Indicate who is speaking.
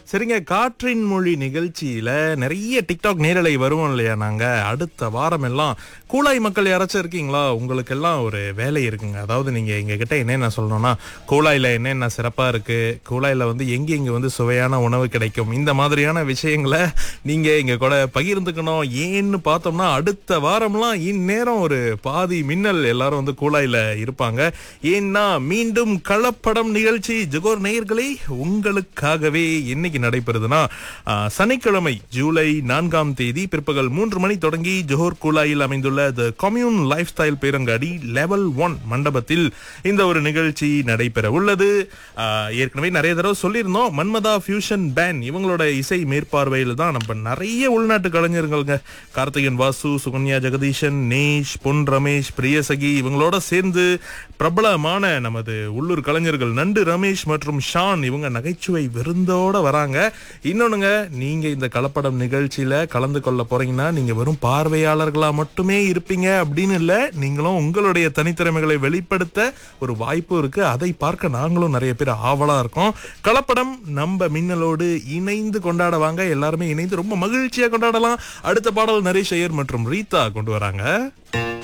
Speaker 1: சரிங்க காற்றின் மொழி நிகழ்ச்சியில நிறைய டிக்டாக் நேரலை வருவோம் இல்லையா நாங்க அடுத்த வாரம் எல்லாம் கூலாய் மக்கள் யாராச்சும் இருக்கீங்களா உங்களுக்கு எல்லாம் ஒரு வேலை இருக்குங்க அதாவது நீங்க எங்க கிட்ட என்னென்ன சொல்லணும்னா கூலாயில என்னென்ன சிறப்பா இருக்கு கூலாயில வந்து எங்க எங்க வந்து சுவையான உணவு கிடைக்கும் இந்த மாதிரியான விஷயங்களை நீங்க எங்க கூட பகிர்ந்துக்கணும் ஏன்னு பார்த்தோம்னா அடுத்த வாரம்லாம் இந்நேரம் ஒரு பாதி மின்னல் எல்லாரும் வந்து கூலாயில இருப்பாங்க ஏன்னா மீண்டும் கலப்படம் நிகழ்ச்சி ஜுகோர் நேயர்களே உங்களுக்காகவே என்னைக்கு நடைபெறுதுன்னா ஆ, சனிக்கிழமை ஜூலை நான்காம் தேதி பிற்பகல் மூன்று மணி தொடங்கி ஜோஹர் குலாயில் அமைந்துள்ள த கம்யூன் லைஃப் ஸ்டைல் பேரங்காடி லெவல் ஒன் மண்டபத்தில் இந்த ஒரு நிகழ்ச்சி நடைபெற உள்ளது ஆ, ஏற்கனவே நிறைய தடவை சொல்லியிருந்தோம் மன்மதா ஃபியூஷன் பேன் இவங்களோட இசை மேற்பார்வையில் தான் நம்ம நிறைய உள்நாட்டு கலைஞர்களுங்க கார்த்திகன் வாசு சுகன்யா ஜெகதீஷன் நேஷ் பொன் ரமேஷ் பிரியசகி இவங்களோட சேர்ந்து பிரபலமான நமது உள்ளூர் கலைஞர்கள் நண்டு ரமேஷ் மற்றும் ஷான் இவங்க நகைச்சுவை விருந்தோட வராங்க இன்னொன்னுங்க நீங்க இந்த கலப்படம் நிகழ்ச்சியில கலந்து கொள்ள போறீங்கன்னா நீங்க வெறும் பார்வையாளர்களா மட்டுமே இருப்பீங்க அப்படின்னு இல்ல நீங்களும் உங்களுடைய தனித்திறமைகளை வெளிப்படுத்த ஒரு வாய்ப்பு இருக்கு அதை பார்க்க நாங்களும் நிறைய பேர் ஆவலா இருக்கோம் கலப்படம் நம்ம மின்னலோடு இணைந்து கொண்டாட வாங்க எல்லாருமே இணைந்து ரொம்ப மகிழ்ச்சியா கொண்டாடலாம் அடுத்த பாடல் நரேஷ் ஐயர் மற்றும் ரீதா கொண்டு வராங்க